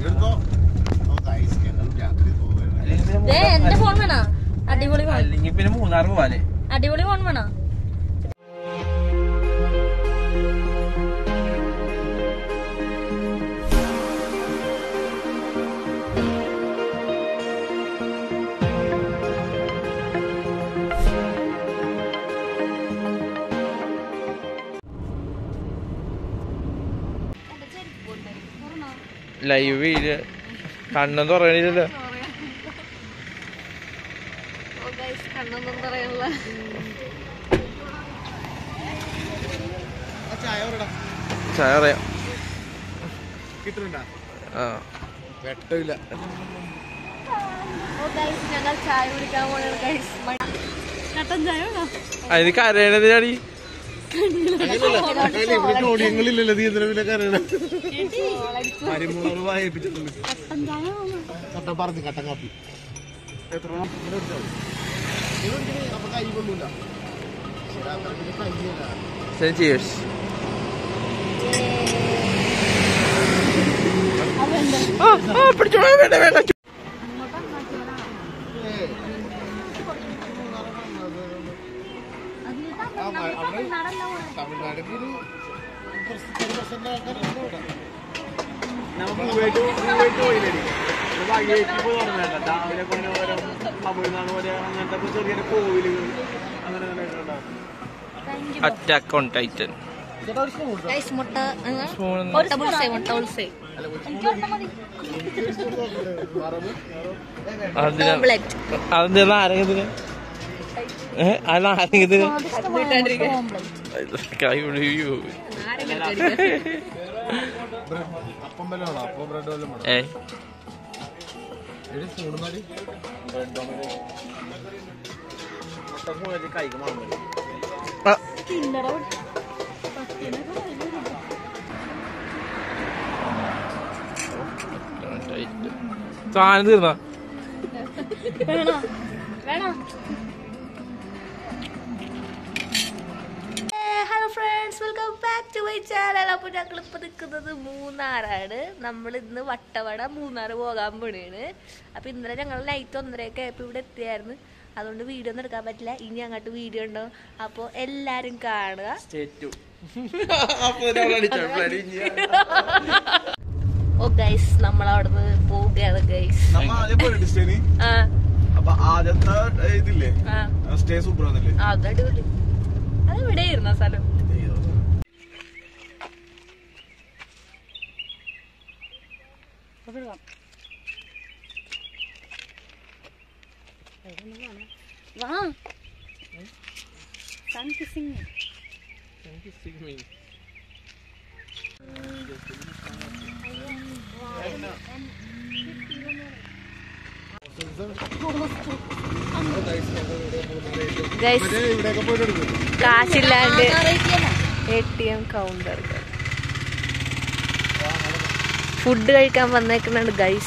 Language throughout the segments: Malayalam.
എടുത്തോ നമുക്ക് ഐസ് ഞങ്ങൾ രാത്രി പോവുകയാണ് അല്ലെങ്കിൽ പിന്നെ ദേ മൂന്നാർ- എന്റെ ഫോൺ വേണോ അടിപൊളി ഫോൺ അല്ലെങ്കിൽ പിന്നെ മൂന്നാർ പോവാല്ലേ അടിപൊളി ഫോൺ വേണോ ലൈവ് വീഡിയോ കണ്ണെന്ന് പറയണില്ലല്ലോ കണ്ണൊന്നും പറയാനുള്ള ചായ പറയടാ ചായ അറിയാം കിട്ടുന്നുണ്ടാ ആ വെട്ടമില്ല ഓ ഗൈസ് ഞങ്ങൾ ചായ കുടിക്കാൻ പോകണം ഗൈസ് കട്ടൻ ചായ വേണോ അതിന് കരയണതിനാടി ചോദ്യങ്ങളില്ലല്ലോ നീ എന്തിനാ പിന്നെ കരയണ മരുമോള് വായിപ്പിച്ചിട്ടുണ്ട് കട്ടൻ ചായ വേണോ കട്ടൻ പറഞ്ഞു കട്ടൻ കാപ്പി എത്ര എണ്ണം? ഇങ്ങനെ എടുത്താ മതി. ഇത് എന്തിന്? അപ്പൊ കൈ കൊള്ളൂല ശരി, അത്ര പിന്നെ കൈയല്ല. ചേഴ്സ് പിടിച്ചോളാം വേണ്ട വേണ്ട ഏയ്. ആ, മ- അവിടെ തമിഴ്നാട്ടിൽ ഒരു പെർസെന്റ് ആൾക്കാരുണ്ട് ഇവിടെ. അറ്റാക്ക് ഓൺ ടൈറ്റൻ ചേട്ടാ ഒരു സ്പൂൺ കൊടുത്തോ. ഗൈസ് മുട്ട സ്പൂൺ ഒരു ബുൾസൈ മുട്ട ബുൾസൈ വറവ് അതിന് ഓംലെറ്റ് അതിന്റെ നാരങ്ങത്തിന് ഏഹ് ആ നാരങ്ങത്തിന് കൈ ഒഴിയോ ബ്രെഡ് അപ്പം വല്ലതും വേണോ അപ്പം ബ്രെഡ് വല്ലതും വേണോ ഏയ് എടി സ്പൂൺ മതി ആ, ടൈറ്റ്. സാധനം തീർന്നാ വേണോ വേണോ hello friends welcome back to my channel അപ്പോൾ ഞങ്ങൾ ഇപ്പോൾ നിൽക്കുന്നത് മൂന്നാറാണ് നമ്മൾ ഇന്ന് വട്ടവട മൂന്നാർ പോകാൻ പോണേണ് അപ്പോൾ ഇന്നലെ ഞങ്ങൾ നൈറ്റ് ഒന്നരയൊക്കെ ആയപ്പോൾ ഇവിടെ എത്തിയായിരുന്നു അതുകൊണ്ട് വീഡിയോ ഒന്നും എടുക്കാൻ പറ്റില്ല ഇനി അങ്ങോട്ട് വീഡിയോ ഉണ്ടോ അപ്പോൾ എല്ലാവരും കാണുക ഓ ഗൈസ് നമ്മൾ അവിടുന്ന് പോവുകയാണ് ഗൈസ് നമ്മ ആദ്യം പോയിട്ട് സ്റ്റേനി ആ അപ്പൊ ആദ്യത്തെ ഇതില്ലേ ആ സ്റ്റേ സൂപ്പർ ആണല്ലേ അത് അടിപൊളി അത് എവിടെയായിരുന്നു ആ സ്ഥലം വാ സൺ കിസിങ് ഗൈസ് ഇവിടെയൊക്കെ പോയിട്ട് എടുക്കും കാശില്ലാണ്ട് A T M counter food കഴിക്കാൻ വന്നേക്കുന്നുണ്ട് ഗൈസ്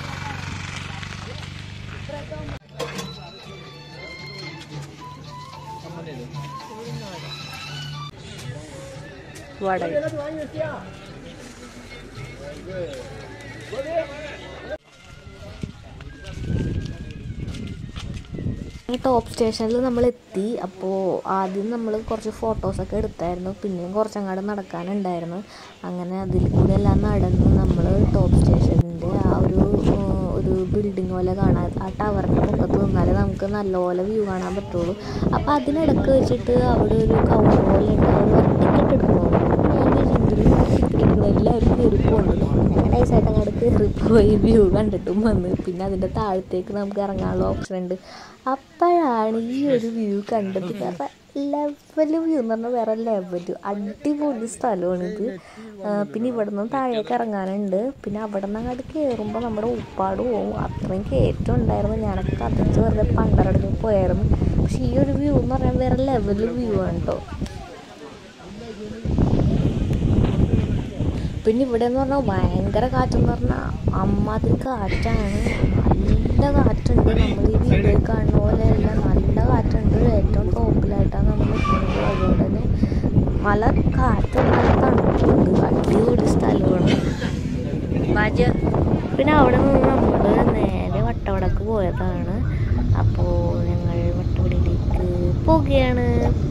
വട ഈ ടോപ്പ് സ്റ്റേഷനിൽ നമ്മൾ എത്തി അപ്പോൾ ആദ്യം നമ്മൾ കുറച്ച് ഫോട്ടോസൊക്കെ എടുത്തായിരുന്നു പിന്നെയും കുറച്ചങ്ങാട് നടക്കാനുണ്ടായിരുന്നു അങ്ങനെ അതിൽ കൂടെ എല്ലാം നടന്ന് നമ്മൾ ടോപ്പ് സ്റ്റേഷനിൻ്റെ ആ ഒരു ഏഹ്, ഒരു ബിൽഡിംഗ് പോലെ കാണാൻ ആ ടവറിൻ്റെ മുഖത്ത് നിന്നാലേ നമുക്ക് നല്ലപോലെ വ്യൂ കാണാൻ പറ്റുള്ളൂ അപ്പോൾ അതിനിടക്ക് വെച്ചിട്ട് അവിടെ ഒരു കൗണ്ടർ പോലെ ഉണ്ട് അവർ ടിക്കറ്റ് എടുക്കണോ എല്ലാവരും കയറി പോകുന്നുണ്ട് ഞങ്ങൾ നൈസായിട്ട് അങ്ങോട്ട് കയറി പോയി വ്യൂ കണ്ടിട്ടും വന്ന് പിന്നെ അതിൻ്റെ താഴത്തേക്ക് നമുക്ക് ഇറങ്ങാനുള്ള ഓപ്ഷൻ ഉണ്ട് അപ്പോഴാണ് ഈ ഒരു വ്യൂ കണ്ടത് വേറെ ലെവൽ വ്യൂ എന്ന് പറഞ്ഞാൽ വേറെ ലെവൽ അടിപൊളി സ്ഥലമാണിത് ആ, പിന്നെ ഇവിടെ നിന്ന് താഴേക്ക് ഇറങ്ങാനുണ്ട് പിന്നെ അവിടെ നിന്ന് അങ്ങോട്ട് കയറുമ്പോൾ നമ്മുടെ ഉപ്പാട് പോകും അത്രയും കയറ്റം ഉണ്ടായിരുന്നു ഞാനൊക്കെ കത്തിച്ച് വെറുതെ പണ്ടരടങ്ങി പോയായിരുന്നു പക്ഷെ ഈ ഒരു വ്യൂ എന്ന് പറഞ്ഞാൽ വേറെ ലെവൽ വ്യൂ ആണ് കേട്ടോ പിന്നെ ഇവിടെ എന്ന് പറഞ്ഞാൽ ഭയങ്കര കാറ്റെന്ന് പറഞ്ഞാൽ അമ്മാതിരി കാറ്റാണ് നല്ല കാറ്റുണ്ട് നമ്മൾ ഈ വീഡിയോയിൽ കാണുന്ന പോലെയല്ല നല്ല കാറ്റുണ്ട് ഏറ്റവും ടോപ്പിലായിട്ടാണ് നമ്മൾ നിൽക്കുന്നത് അതുകൊണ്ട് തന്നെ മല കാറ്റും നല്ല തണുപ്പുണ്ട് അടിപൊളി സ്ഥലമാണ് ബാജ പിന്നെ അവിടെ നിന്ന് നമ്മൾ നേരെ വട്ടവടക്ക് പോയതാണ് അപ്പോൾ ഞങ്ങൾ വട്ടവടയിലേക്ക് പോവുകയാണ്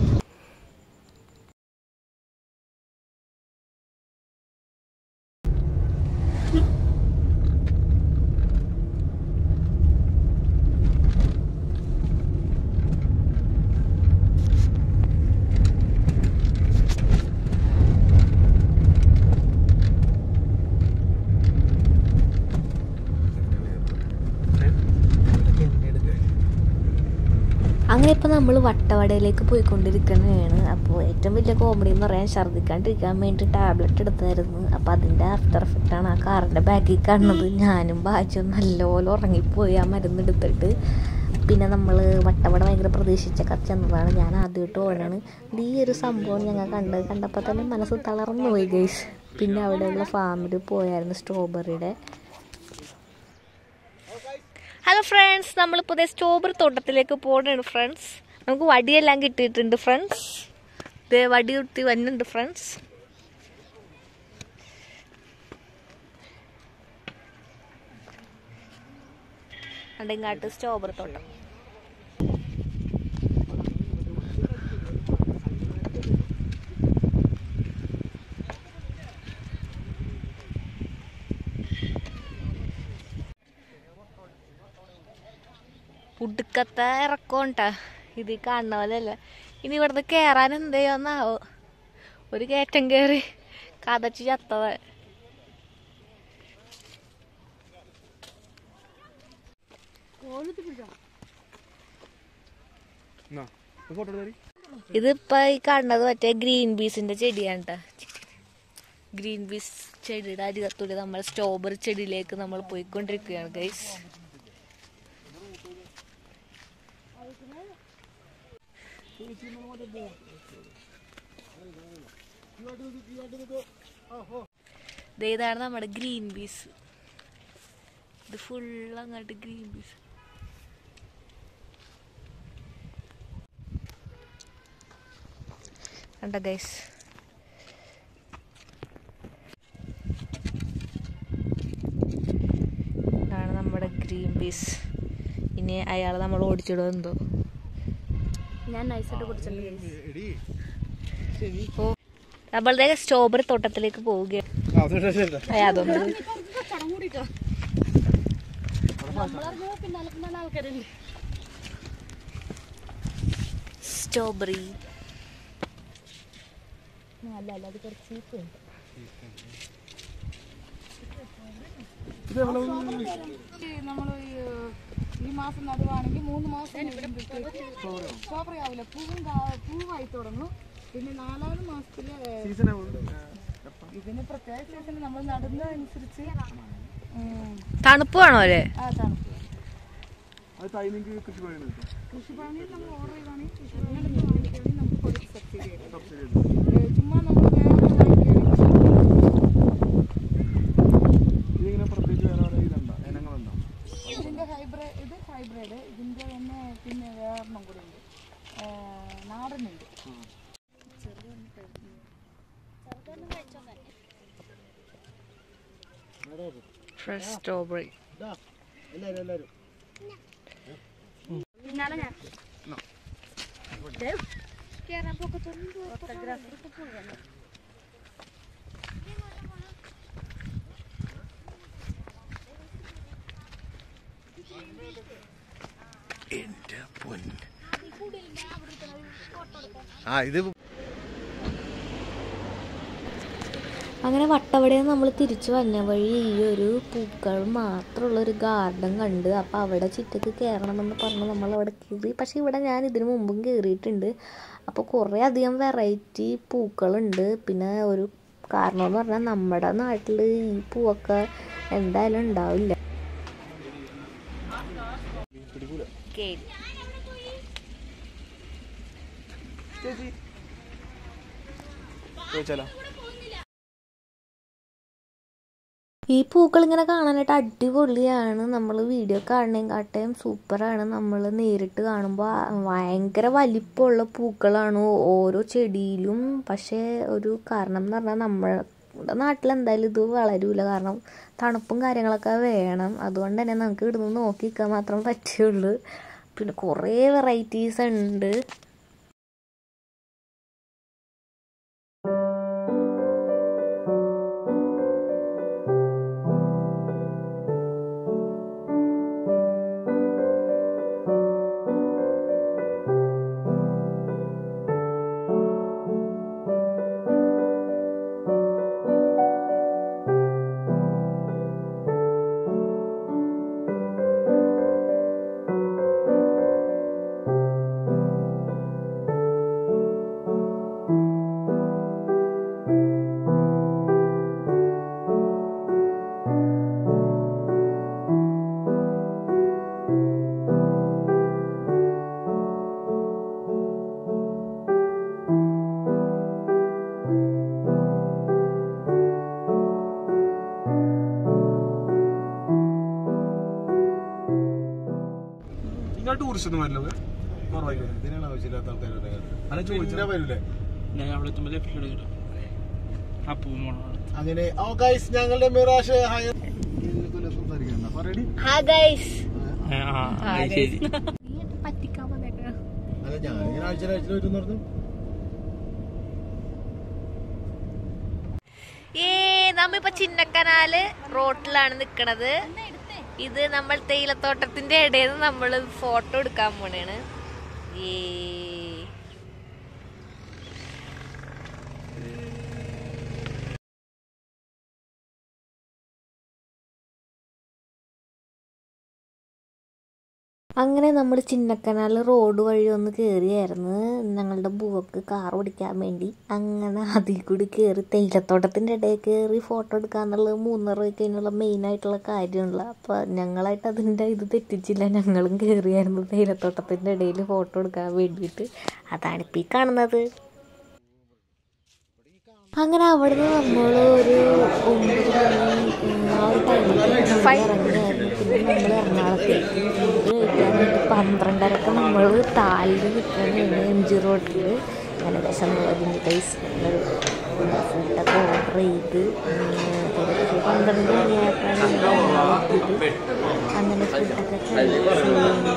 അങ്ങനെ ഇപ്പോൾ നമ്മൾ വട്ടവടയിലേക്ക് പോയിക്കൊണ്ടിരിക്കുന്നതാണ് അപ്പോൾ ഏറ്റവും വലിയ കോമഡി എന്ന് പറയാൻ ഛർദ്ദിക്കാണ്ടിരിക്കാൻ വേണ്ടി ടാബ്ലറ്റ് എടുത്തായിരുന്നു അപ്പോൾ അതിൻ്റെ ആഫ്റ്റർ എഫക്റ്റാണ് ആ കാറിൻ്റെ ബാക്കിൽ കാണുന്നത് ഞാനും ബാജും നല്ലപോലെ ഉറങ്ങിപ്പോയി ആ മരുന്ന് എടുത്തിട്ട് പിന്നെ നമ്മൾ വട്ടവട ഭയങ്കര പ്രതീക്ഷിച്ചൊക്കെ ചെന്നതാണ് ഞാൻ ആദ്യമായിട്ട് ഓടാണ് ഈ ഒരു സംഭവം ഞങ്ങൾ കണ്ട് കണ്ടപ്പോൾ തന്നെ മനസ്സ് തളർന്നു പോയി ഗൈസ് പിന്നെ അവിടെയുള്ള ഫാമിൽ പോയായിരുന്നു സ്ട്രോബെറിയുടെ ഹലോ ഫ്രണ്ട്സ് നമ്മളിപ്പോൾ ഇതേ സ്ട്രോബെറി തോട്ടത്തിലേക്ക് പോകണാണ് ഫ്രണ്ട്സ് നമുക്ക് വടിയെല്ലാം കിട്ടിയിട്ടുണ്ട് ഫ്രണ്ട്സ് ഇതേ വടി കുത്തി വരുന്നുണ്ട് ഫ്രണ്ട്സ് അണ്ടങ്ങാട്ട് സ്ട്രോബെറി തോട്ടം പുടുക്കത്തെ ഇറക്കോണ്ടാ ഇത് കാണുന്ന പോലെയല്ല ഇനി ഇവിടുന്ന് കയറാൻ എന്ത് ചെയ്യുമെന്നാവോ ഒരു കയറ്റം കയറി കതച്ച് ചത്തത ഫോട്ടോ എടുത്തേ ഇതിപ്പോ ഈ കാണുന്നത് മറ്റേ ഗ്രീൻ പീസിന്റെ ചെടിയാണ് ട്ടാ. ഗ്രീൻ പീസ് ചെടിയുടെ അരികത്തൂടെ നമ്മൾ സ്ട്രോബെറി ചെടിയിലേക്ക് നമ്മൾ പോയിക്കൊണ്ടിരിക്കുകയാണ് ഗൈസ് ദേ ഇതാണ് നമ്മുടെ ഗ്രീൻ പീസ് ഇത് ഫുൾ അങ്ങോട്ട് ഗ്രീൻ പീസ് കണ്ട ഗൈസ് ഇതാണ് നമ്മുടെ ഗ്രീൻ പീസ് ഇനി അയാൾ നമ്മൾ ഓടിച്ചിടുമോ എന്തോ ഞാൻ നൈസായിട്ട് കുടിച്ചിട്ടുണ്ട് ഓ നമ്മളുടെ സ്ട്രോബെറി തോട്ടത്തിലേക്ക് പോവുകയാണ് ഏ, അതൊന്നും സ്ട്രോബെറി അല്ല അല്ല അത് കുറച്ച് ചീപ്പുണ്ട് നമ്മൾ ഈ മാസം നടുവാണെങ്കിൽ മൂന്ന് മാസം സ്ട്രോബറി ആവില്ല പൂവും കാ- പൂവായി തുടങ്ങും പിന്നെ നാലാമത് മാസത്തില് ഇതിന് പ്രത്യേക സീസണിൽ നമ്മൾ നടുന്നതനുസരിച്ച് ഉം, തണുപ്പ് വേണോ അല്ലേ ആ തണുപ്പ് അത് തൈ നിങ്ങൾക്ക് കൃഷി പറയുന്നത് കൃഷിഭവനിൽ നമ്മൾ ഓർഡർ ചെയ്താണെങ്കിൽ കൃഷിഭവനിൽ വാങ്ങിക്കുകയാണെങ്കിൽ നമുക്ക് കൊടുത്ത് സബ്സിഡി തരും ചുമ്മാ നമ്മൾ ഇതിങ്ങനെ പ്രത്യേകിച്ച് വേറെ വേറെ ഇതുണ്ടോ ഇനങ്ങളുണ്ടോ ഇതിന്റെ ഹൈബ്രിഡ് ഇത് ഹൈബ്രിഡ് ഇതിന്റെ തന്നെ പിന്നെ വേറെണ്ണം കൂടെ ഉണ്ട് ആ, നാടനുണ്ട് ഫ്രഷ് സ്ട്രോബെറി എല്ലാവരും എല്ലാവരും എന്റെ പൊന്ന് ആ ഇത് അങ്ങനെ വട്ടവടയിൽ നമ്മൾ തിരിച്ചു വന്ന വഴി ഈ ഒരു പൂക്കൾ മാത്രമുള്ള ഒരു ഗാർഡൻ കണ്ട് അപ്പോൾ അവിടെ ചുറ്റത്ത് കയറണമെന്ന് പറഞ്ഞ് നമ്മൾ അവിടെ കയറി പക്ഷേ ഇവിടെ ഞാൻ ഇതിനു മുമ്പും കയറിയിട്ടുണ്ട് അപ്പോൾ കുറേ അധികം വെറൈറ്റി പൂക്കളുണ്ട് പിന്നെ ഒരു കാരണം എന്ന് പറഞ്ഞാൽ നമ്മുടെ നാട്ടിൽ ഈ പൂവൊക്കെ എന്തായാലും ഉണ്ടാവില്ല കേരി ചോദിച്ചാലോ ഈ പൂക്കൾ ഇങ്ങനെ കാണാനായിട്ട് അടിപൊളിയാണ് നമ്മൾ വീഡിയോ കാണുന്നതിനെക്കാട്ടും സൂപ്പറാണ് നമ്മൾ നേരിട്ട് കാണുമ്പോൾ ഭയങ്കര വലിപ്പമുള്ള പൂക്കളാണ് ഓരോ ചെടിയിലും പക്ഷേ ഒരു കാരണം എന്ന് പറഞ്ഞാൽ നമ്മൾ നമ്മുടെ നാട്ടിൽ എന്തായാലും ഇത് വളരൂല കാരണം തണുപ്പും കാര്യങ്ങളൊക്കെ വേണം അതുകൊണ്ട് തന്നെ നമുക്ക് ഇവിടുന്ന് നോക്കി നിൽക്കാൻ മാത്രം പറ്റുള്ളൂ പിന്നെ കുറേ വെറൈറ്റീസ് ഉണ്ട് നിങ്ങൾ ടൂറിസ്റ്റ് ഒന്നും വരില്ല കുറവായിരിക്കും ഇതിനാണ് ആവശ്യമില്ലാത്ത ആൾക്കാരുടെ അല്ല ചോദിച്ചാ വരൂലേ ഞാൻ അവിടെ എത്തുമ്പോൾ ലെഫ്റ്റ് എടുക്കണം അപ്പൂ പോണം അങ്ങനെ ഓ ഗൈസ് ഞങ്ങളുടെ മിറാഷ് ഹയർ സംസാരിക്കണ്ട പറയടി ഹാ ഗൈസ് ആ അത് ശരി പറ്റിക്കാൻ വന്നേക്കണം അല്ല ഞാൻ ഇങ്ങനെ ആഴ്ച ആഴ്ച വരും പറഞ്ഞു ഏ നമ്മിപ്പോ ചിന്നക്കനാല് റോട്ടിലാണ് നിക്കണത് ഇത് നമ്മൾ തേയിലത്തോട്ടത്തിന്റെ ഇടയിൽ നിന്ന് നമ്മൾ ഫോട്ടോ എടുക്കാൻ പോണേണ് ഏ അങ്ങനെ നമ്മൾ ചിന്നക്കനാൽ റോഡ് വഴി ഒന്ന് കയറിയായിരുന്നു ഞങ്ങളുടെ ബുവക്ക് കാർ ഓടിക്കാൻ വേണ്ടി അങ്ങനെ അതിൽ കൂടി കയറി തേയിലത്തോട്ടത്തിൻ്റെ ഇടയിൽ കയറി ഫോട്ടോ എടുക്കാന്നുള്ളത് മൂന്നര കഴിഞ്ഞുള്ള മെയിൻ ആയിട്ടുള്ള കാര്യമുള്ള അപ്പോൾ ഞങ്ങളായിട്ട് അതിൻ്റെ ഇത് തെറ്റിച്ചില്ല ഞങ്ങളും കയറിയായിരുന്നു തേയിലത്തോട്ടത്തിൻ്റെ ഇടയിൽ ഫോട്ടോ എടുക്കാൻ വേണ്ടിയിട്ട് അതാണിപ്പോൾ ഈ കാണുന്നത് അങ്ങനെ അവിടുന്ന് നമ്മൾ ഒരു ഒമ്പത് മണി ഉം, ആ ഒരു ടൈമിൽ ഇറങ്ങിയായിരുന്നു പിന്നെ നമ്മൾ എറണാകുളത്തേക്ക് ഫുഡ് കഴിക്കാനായിട്ട് പന്ത്രണ്ടരക്ക് നമ്മൾ താലിൽ നിൽക്കുകയാണ് എം ജി റോഡിൽ അങ്ങനെ വിശന്നതിൻ്റെ ടേസ്റ്റ് ഞങ്ങൾ ഫുഡൊക്കെ ഓർഡർ ചെയ്ത് ഉം, ഏകദേശം പന്ത്രണ്ട് മണിയായപ്പോഴാണ് ഞങ്ങൾ എത്തിയത് അങ്ങനെ ഫുഡൊക്കെ കഴിച്ച്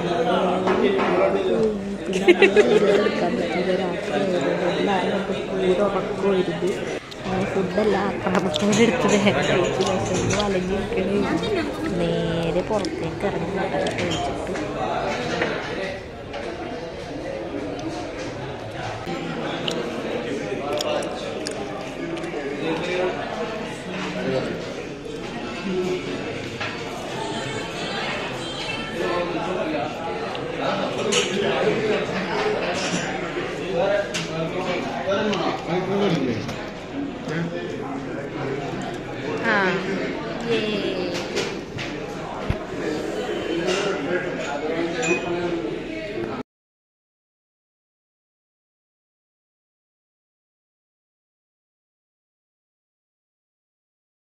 പിന്നെ വീഡിയോ എടുക്കാൻ പറ്റില്ല രാത്രി ആയതുകൊണ്ട് എല്ലാവരും കൊണ്ട് പൂരം ഉറക്കമായിരുന്നു അങ്ങനെ ഫുഡെല്ലാം ആക്രമണത്തോടെ എടുത്ത് വേഗം കഴിച്ച് വിശന്ന് വലഞ്ഞിരിക്കണേ നേരെ പുറത്തേക്ക് ഇറങ്ങി ഫുഡൊക്കെ കഴിച്ചിട്ട് ആ